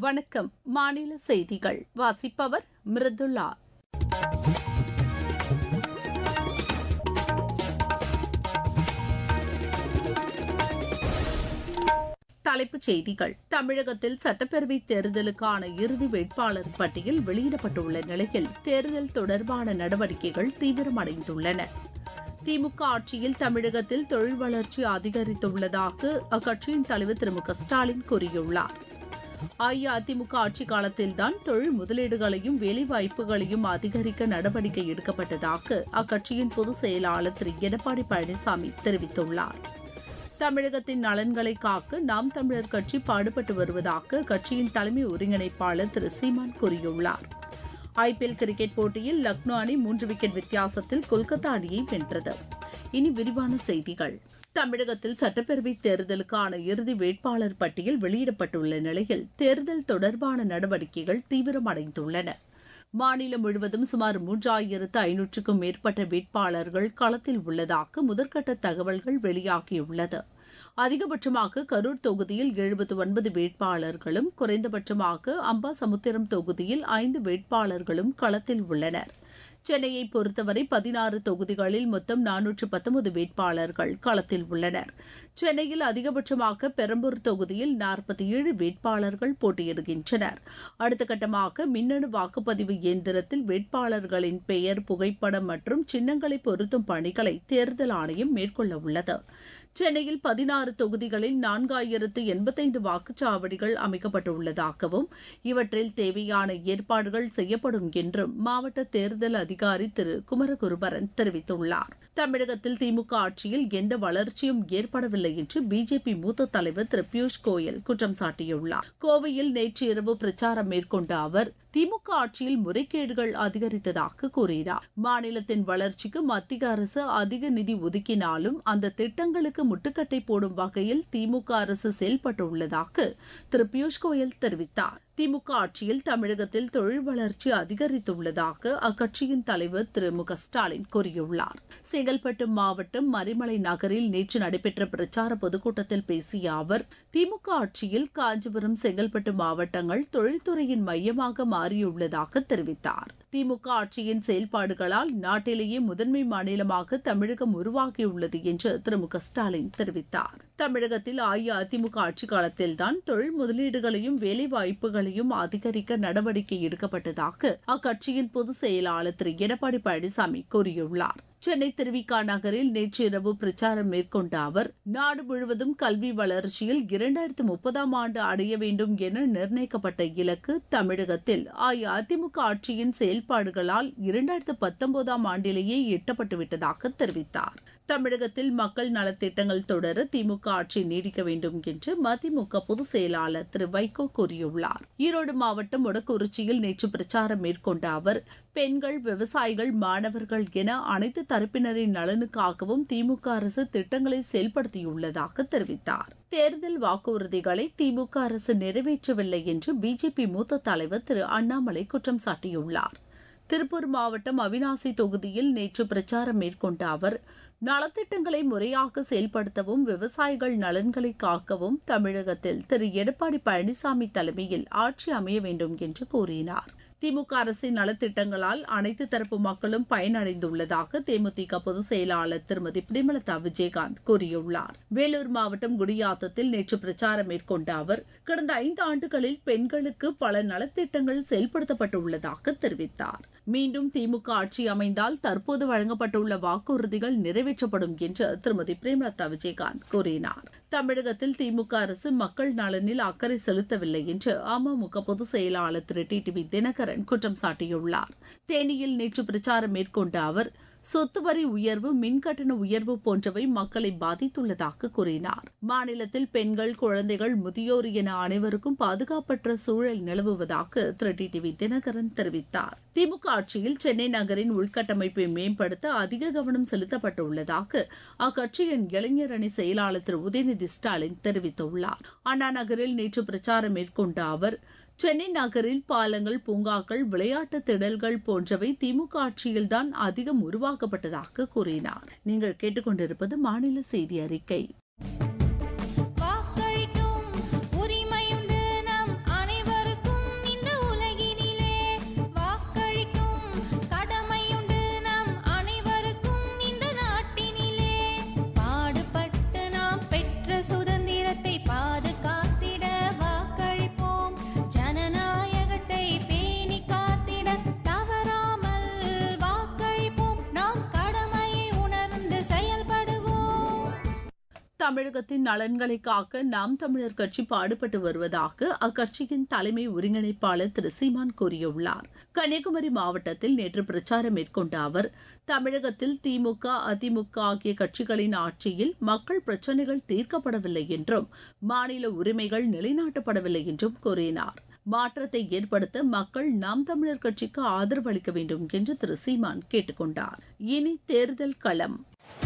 வணக்கம் மாநில செய்திகள் வாசிப்பவர் மிருதுளா தலைப்புச் செய்திகள் தமிழகத்தில் சட்டப்பேரவை தேர்தலுக்கான இறுதி வேட்பாளர் பட்டியல் வெளியிடப்பட்டுள்ள நிலையில் தேர்தல் தொடர்பான நடவடிக்கைகள் தீவிரமடைந்துள்ளன திமுக ஆட்சியில் தமிழகத்தில் தொழில் வளர்ச்சி அதிகரித்துள்ளதாக அக்கட்சியின் தலைவர் திரு மு க ஸ்டாலின் கூறியுள்ளார் அஇஅதிமுக ஆட்சி காலத்தில்தான் தொழில் முதலீடுகளையும் வேலைவாய்ப்புகளையும் அதிகரிக்க நடவடிக்கை எடுக்கப்பட்டதாக அக்கட்சியின் பொதுச் செயலாளர் திரு எடப்பாடி பழனிசாமி தெரிவித்துள்ளார் தமிழகத்தின் நலன்களை காக்க நாம் தமிழர் கட்சி பாடுபட்டு வருவதாக கட்சியின் தலைமை ஒருங்கிணைப்பாளர் திரு சீமான் கூறியுள்ளார் ஐபிஎல் கிரிக்கெட் போட்டியில் லக்னோ அணி மூன்று விக்கெட் வித்தியாசத்தில் கொல்கத்தா அணியை வென்றது இனி விரிவான செய்திகள் தமிழகத்தில் சட்டப்பேரவை தேர்தலுக்கான இறுதி வேட்பாளர் பட்டியல் வெளியிடப்பட்டுள்ள நிலையில் தேர்தல் தொடர்பான நடவடிக்கைகள் தீவிரமடைந்துள்ளன மாநிலம் முழுவதும் சுமார் மூன்றாயிரத்து ஐநூற்றுக்கும் மேற்பட்ட வேட்பாளர்கள் களத்தில் உள்ளதாக முதற்கட்ட தகவல்கள் வெளியாகியுள்ளது அதிகபட்சமாக கரூர் தொகுதியில் எழுபத்து ஒன்பது வேட்பாளர்களும் குறைந்தபட்சமாக அம்பாசமுத்திரம் தொகுதியில் ஐந்து வேட்பாளர்களும் களத்தில் உள்ளனர் சென்னையை பொறுத்தவரை பதினாறு தொகுதிகளில் மொத்தம் நானூற்று பத்தொன்பது வேட்பாளர்கள் களத்தில் உள்ளனர் சென்னையில் அதிகபட்சமாக பெரம்பூர் தொகுதியில் நாற்பத்தி ஏழு வேட்பாளர்கள் போட்டியிடுகின்றனர் அடுத்த கட்டமாக மின்னணு வாக்குப்பதிவு இயந்திரத்தில் வேட்பாளர்களின் பெயர் புகைப்படம் மற்றும் சின்னங்களை பொருத்தும் பணிகளை தேர்தல் ஆணையம் மேற்கொள்ள உள்ளது சென்னையில் பதினாறு தொகுதிகளில் நான்காயிரத்து எண்பத்தைந்து வாக்குச்சாவடிகள் அமைக்கப்பட்டுள்ளதாகவும் இவற்றில் தேவையான ஏற்பாடுகள் செய்யப்படும் என்றும் மாவட்ட தேர்தல் அதிகாரி திரு குமரகுருபரன் தெரிவித்துள்ளார் தமிழகத்தில் திமுக ஆட்சியில் எந்த வளர்ச்சியும் ஏற்படவில்லை என்று பிஜேபி மூத்த தலைவர் திரு பியூஷ் கோயல் குற்றம் சாட்டியுள்ளார் கோவையில் நேற்று இரவு பிரச்சாரம் மேற்கொண்ட அவர் திமுக ஆட்சியில் முறைகேடுகள் அதிகரித்ததாக கூறினார் மாநிலத்தின் வளர்ச்சிக்கு மத்திய அரசு அதிக நிதி ஒதுக்கினாலும் அந்த திட்டங்களுக்கு முட்டுக்கட்டை போடும் வகையில் திமுக அரசு செயல்பட்டுள்ளதாக திரு பியூஷ் கோயல் தெரிவித்தார் திமுக ஆட்சியில் தமிழகத்தில் தொழில் வளர்ச்சி அதிகரித்துள்ளதாக அக்கட்சியின் தலைவர் திரு மு க ஸ்டாலின் கூறியுள்ளார் செங்கல்பட்டு மாவட்டம் மறைமலை நகரில் நேற்று நடைபெற்ற பிரச்சார பொதுக்கூட்டத்தில் பேசிய அவர் திமுக ஆட்சியில் காஞ்சிபுரம் செங்கல்பட்டு மாவட்டங்கள் தொழில்துறையின் மையமாக மாறியுள்ளதாக தெரிவித்தார் திமுக ஆட்சியின் செயல்பாடுகளால் நாட்டிலேயே முதன்மை மாநிலமாக தமிழகம் உருவாகியுள்ளது என்று திரு மு க ஸ்டாலின் தெரிவித்தார் தமிழகத்தில் அஇஅதிமுக ஆட்சி காலத்தில்தான் தொழில் முதலீடுகளையும் வேலைவாய்ப்புகளையும் அதிகரிக்க நடவடிக்கை எடுக்கப்பட்டதாக அக்கட்சியின் பொதுச் செயலாளர் திரு எடப்பாடி பழனிசாமி கூறியுள்ளார் சென்னை திருவிகா நகரில் நேற்று இரவு பிரச்சாரம் மேற்கொண்ட அவர் நாடு முழுவதும் கல்வி வளர்ச்சியில் இரண்டாயிரத்து முப்பதாம் ஆண்டு அடைய வேண்டும் என நிர்ணயிக்கப்பட்ட இலக்கு தமிழகத்தில் அஇஅதிமுக ஆட்சியின் செயல்பாடுகளால் இரண்டாயிரத்து பத்தொன்பதாம் ஆண்டிலேயே எட்டப்பட்டுவிட்டதாக தெரிவித்தார் தமிழகத்தில் மக்கள் நலத்திட்டங்கள் தொடர திமுக ஆட்சி நீடிக்க வேண்டும் என்று மதிமுக பொதுச் செயலாளர் திரு வைகோ கூறியுள்ளார் ஈரோடு மாவட்டம் மொடக்குறிச்சியில் நேற்று பிரச்சாரம் மேற்கொண்ட அவர் பெண்கள் விவசாயிகள் மாணவர்கள் என அனைத்து தரப்பினரின் நலனுக்காகவும் திமுக அரசு திட்டங்களை செயல்படுத்தியுள்ளதாக தெரிவித்தார் தேர்தல் வாக்குறுதிகளை திமுக அரசு நிறைவேற்றவில்லை என்று பிஜேபி மூத்த தலைவர் திரு அண்ணாமலை குற்றம் சாட்டியுள்ளார் திருப்பூர் மாவட்டம் அவினாசி தொகுதியில் நேற்று பிரச்சாரம் மேற்கொண்ட அவர் நலத்திட்டங்களை முறையாக செயல்படுத்தவும் விவசாயிகள் நலன்களை காக்கவும் தமிழகத்தில் திரு எடப்பாடி பழனிசாமி தலைமையில் ஆட்சி அமைய வேண்டும் என்று கூறினார் திமுக அரசின் நலத்திட்டங்களால் அனைத்து தரப்பு மக்களும் பயனடைந்துள்ளதாக தேமுதிக பொதுச் செயலாளர் திருமதி பிரேமலதா விஜயகாந்த் கூறியுள்ளார் வேலூர் மாவட்டம் குடியாத்தத்தில் நேற்று பிரச்சாரம் மேற்கொண்ட அவர் கடந்த ஐந்து ஆண்டுகளில் பெண்களுக்கு பல நலத்திட்டங்கள் செயல்படுத்தப்பட்டுள்ளதாக தெரிவித்தார் மீண்டும் திமுக ஆட்சி அமைந்தால் தற்போது வழங்கப்பட்டுள்ள வாக்குறுதிகள் நிறைவேற்றப்படும் என்று திருமதி பிரேமலதா விஜயகாந்த் கூறினார் தமிழகத்தில் திமுக அரசு மக்கள் நலனில் அக்கறை செலுத்தவில்லை என்று அமமுக பொதுச் செயலாளர் திரு டி டிவி தினகரன் குற்றம் சாட்டியுள்ளார் தேனியில் நேற்று பிரச்சாரம் மேற்கொண்ட அவர் சொத்து வரி உயர்வு மின்கட்டண உயர்வு போன்றவை மக்களை பாதித்துள்ளதாக கூறினார் மாநிலத்தில் பெண்கள் குழந்தைகள் முதியோர் என அனைவருக்கும் பாதுகாப்பற்ற சூழல் நிலவுவதாக திரு டி டிவி தினகரன் தெரிவித்தார் திமுக ஆட்சியில் சென்னை நகரின் உள்கட்டமைப்பை மேம்படுத்த அதிக கவனம் செலுத்தப்பட்டுள்ளதாக அக்கட்சியின் இளைஞர் அணி செயலாளர் திரு உதயநிதி ஸ்டாலின் தெரிவித்துள்ளார் அண்ணா நகரில் நேற்று பிரச்சாரம் மேற்கொண்ட அவர் சென்னை நகரில் பாலங்கள் பூங்காக்கள் விளையாட்டு திடல்கள் போன்றவை திமுக ஆட்சியில்தான் அதிகம் உருவாக்கப்பட்டதாக கூறினார் நீங்கள் கேட்டுக்கொண்டிருப்பது மாநில செய்தி அறிக்கை வாக்களிக்கும் உரிமையுண்டு நம் அனைவருக்கும் தமிழகத்தின் நலன்களை காக்க நாம் தமிழர் கட்சி பாடுபட்டு வருவதாக அக்கட்சியின் தலைமை ஒருங்கிணைப்பாளர் திரு சீமான் கூறியுள்ளார் கன்னியாகுமரி மாவட்டத்தில் நேற்று பிரச்சாரம் மேற்கொண்ட அவர் தமிழகத்தில் திமுக அதிமுக ஆகிய கட்சிகளின் ஆட்சியில் மக்கள் பிரச்சினைகள் தீர்க்கப்படவில்லை என்றும் மாநில உரிமைகள் நிலைநாட்டப்படவில்லை என்றும் கூறினார் மாற்றத்தை ஏற்படுத்த மக்கள் நாம் தமிழர் கட்சிக்கு ஆதரவு அளிக்க வேண்டும் என்று திரு சீமான் கேட்டுக்கொண்டார் இனி தேர்தல் களம்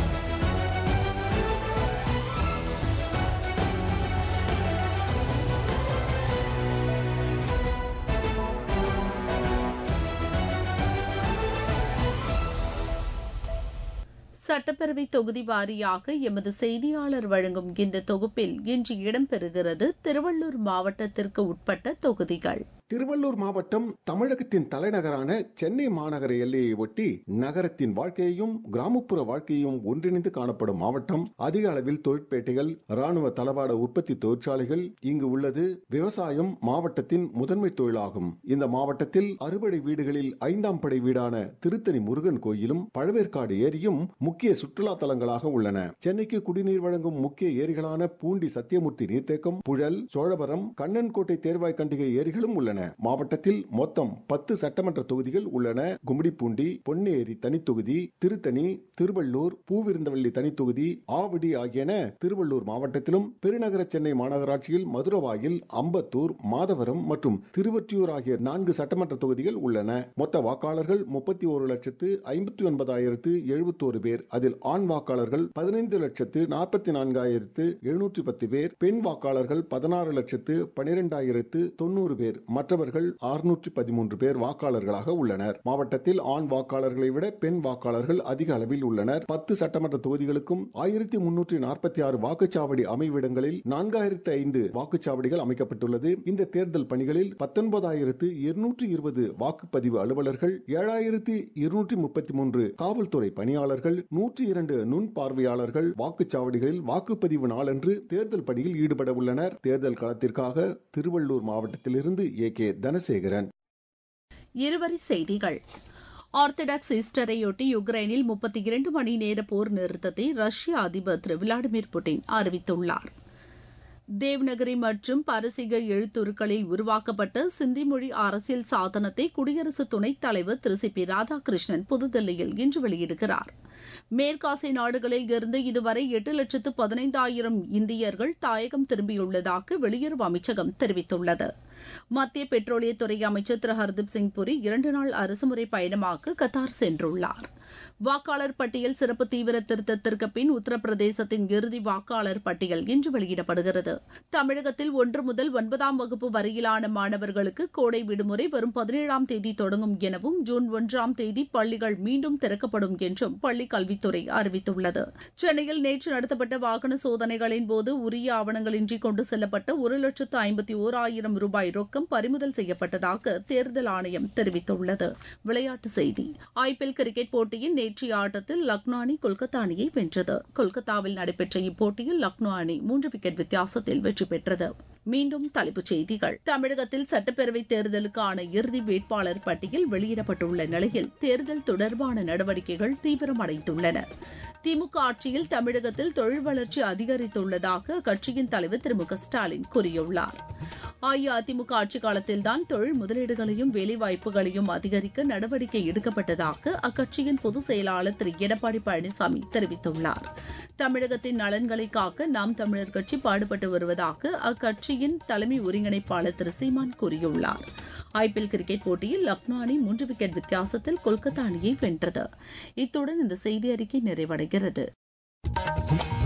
சட்டப்பேரவை தொகுதி வாரியாக எமது செய்தியாளர் வழங்கும் இந்த தொகுப்பில் இன்று இடம்பெறுகிறது திருவள்ளூர் மாவட்டத்திற்கு உட்பட்ட தொகுதிகள் திருவள்ளூர் மாவட்டம் தமிழகத்தின் தலைநகரான சென்னை மாநகர எல்லையை ஒட்டி நகரத்தின் வாழ்க்கையையும் கிராமப்புற வாழ்க்கையையும் ஒன்றிணைந்து காணப்படும் மாவட்டம் அதிக அளவில் தொழிற்பேட்டைகள் ராணுவ தளவாட உற்பத்தி தொழிற்சாலைகள் இங்கு உள்ளது விவசாயம் மாவட்டத்தின் முதன்மை தொழிலாகும் இந்த மாவட்டத்தில் அறுபடை வீடுகளில் ஐந்தாம் படை வீடான திருத்தணி முருகன் கோயிலும் பழவேற்காடு ஏரியும் முக்கிய சுற்றுலா தலங்களாக உள்ளன சென்னைக்கு குடிநீர் வழங்கும் முக்கிய ஏரிகளான பூண்டி சத்தியமூர்த்தி நீர்த்தேக்கம் புழல் சோழவரம் கண்ணன்கோட்டை தேர்வாய் கண்டிகை ஏரிகளும் உள்ளன மாவட்டத்தில் மொத்தம் பத்து சட்டமன்ற தொகுதிகள் உள்ளன கும்மிடிப்பூண்டி பொன்னேரி தனித்தொகுதி திருத்தணி திருவள்ளூர் பூவிருந்தவள்ளி தனித்தொகுதி ஆவடி ஆகியன திருவள்ளூர் மாவட்டத்திலும் பெருநகர சென்னை மாநகராட்சியில் மதுரவாயில் அம்பத்தூர் மாதவரம் மற்றும் திருவொற்றியூர் ஆகிய நான்கு சட்டமன்ற தொகுதிகள் உள்ளன மொத்த வாக்காளர்கள் முப்பத்தி ஒரு லட்சத்து ஐம்பத்தி ஒன்பதாயிரத்து எழுபத்தோரு பேர் அதில் ஆண் வாக்காளர்கள் பதினைந்து லட்சத்து நாற்பத்தி நான்காயிரத்து எழுநூற்றி பத்து பேர் பெண் வாக்காளர்கள் பதினாறு லட்சத்து பனிரெண்டாயிரத்து தொண்ணூறு பேர் மற்றவர்கள் அறுநூற்றி பதிமூன்று பேர் வாக்காளர்களாக உள்ளனர் மாவட்டத்தில் ஆண் வாக்காளர்களை விட பெண் வாக்காளர்கள் அதிக அளவில் உள்ளனர் பத்து சட்டமன்ற தொகுதிகளுக்கும் ஆயிரத்தி முன்னூற்றி நாற்பத்தி ஆறு வாக்குச்சாவடி அமைவிடங்களில் நான்காயிரத்து ஐந்து வாக்குச்சாவடிகள் அமைக்கப்பட்டுள்ளது இந்த தேர்தல் பணிகளில் பத்தொன்பதாயிரத்து இருநூற்றி இருபது வாக்குப்பதிவு அலுவலர்கள் ஏழாயிரத்தி இருநூற்றி முப்பத்தி மூன்று காவல்துறை பணியாளர்கள் நூற்றி இரண்டு நுண் பார்வையாளர்கள் வாக்குச்சாவடிகளில் வாக்குப்பதிவு நாளன்று தேர்தல் பணியில் ஈடுபட உள்ளனர் தேர்தல் களத்திற்காக திருவள்ளூர் மாவட்டத்திலிருந்து ஏ கே தனசேகரன் இருவரி செய்திகள் ஆர்த்தடாக்ஸ் ஈஸ்டரையொட்டி யுக்ரைனில் முப்பத்தி இரண்டு மணி நேர போர் நிறுத்தத்தை ரஷ்ய அதிபர் திரு விளாடிமிர் புட்டின் அறிவித்துள்ளார் தேவ்நகரி மற்றும் பரசிக எழுத்துருக்களில் உருவாக்கப்பட்ட சிந்தி மொழி அரசியல் சாதனத்தை குடியரசு துணைத் தலைவர் திரு சி பி ராதாகிருஷ்ணன் புதுதில்லியில் இன்று வெளியிடுகிறார் மேற்காசிய நாடுகளில் இருந்து இதுவரை எட்டு லட்சத்து பதினைந்தாயிரம் இந்தியர்கள் தாயகம் திரும்பியுள்ளதாக வெளியுறவு அமைச்சகம் தெரிவித்துள்ளது மத்திய பெட்ரோலியத்துறை அமைச்சர் திரு ஹர்தீப் சிங் புரி இரண்டு நாள் அரசுமுறை பயணமாக கத்தார் சென்றுள்ளார் வாக்காளர் பட்டியல் சிறப்பு தீவிர திருத்தத்திற்கு பின் உத்தரப்பிரதேசத்தின் இறுதி வாக்காளர் பட்டியல் இன்று வெளியிடப்படுகிறது தமிழகத்தில் ஒன்று முதல் ஒன்பதாம் வகுப்பு வரையிலான மாணவர்களுக்கு கோடை விடுமுறை வரும் பதினேழாம் தேதி தொடங்கும் எனவும் ஜூன் ஒன்றாம் தேதி பள்ளிகள் மீண்டும் திறக்கப்படும் என்றும் பள்ளி கல்வித்துறை அறிவித்துள்ளது சென்னையில் நேற்று நடத்தப்பட்ட வாகன சோதனைகளின் போது உரிய ஆவணங்களின்றி கொண்டு செல்லப்பட்ட ஒரு லட்சத்து ஐம்பத்தி ஓராயிரம் ரூபாய் ரொக்கம் பறிமுதல் செய்யப்பட்டதாக தேர்தல் ஆணையம் தெரிவித்துள்ளது விளையாட்டுச் செய்தி ஐபிஎல் கிரிக்கெட் போட்டியின் நேற்றைய ஆட்டத்தில் லக்னோ அணி கொல்கத்தா அணியை வென்றது கொல்கத்தாவில் நடைபெற்ற இப்போட்டியில் லக்னோ அணி மூன்று விக்கெட் வித்தியாசத்தில் வெற்றி பெற்றது மீண்டும் தலைப்புச் செய்திகள் தமிழகத்தில் சட்டப்பேரவை தேர்தலுக்கான இறுதி வேட்பாளர் பட்டியல் வெளியிடப்பட்டுள்ள நிலையில் தேர்தல் தொடர்பான நடவடிக்கைகள் தீவிரமடைந்துள்ளன திமுக ஆட்சியில் தமிழகத்தில் தொழில் வளர்ச்சி அதிகரித்துள்ளதாக அக்கட்சியின் தலைவர் திரு மு க ஸ்டாலின் கூறியுள்ளார் அஇஅதிமுக ஆட்சிக் காலத்தில்தான் தொழில் முதலீடுகளையும் வேலைவாய்ப்புகளையும் அதிகரிக்க நடவடிக்கை எடுக்கப்பட்டதாக அக்கட்சியின் பொதுச் செயலாளர் திரு எடப்பாடி பழனிசாமி தெரிவித்துள்ளார் தமிழகத்தின் நலன்களை காக்க நாம் தமிழர் கட்சி பாடுபட்டு வருவதாக அக்கட்சியின் தலைமை ஒருங்கிணைப்பாளர் திரு சீமான் கூறியுள்ளார் ஐபிஎல் கிரிக்கெட் போட்டியில் லக்னோ அணி மூன்று விக்கெட் வித்தியாசத்தில் கொல்கத்தா அணியை வென்றது இத்துடன் இந்த செய்தி அறிக்கை நிறைவடைகிறது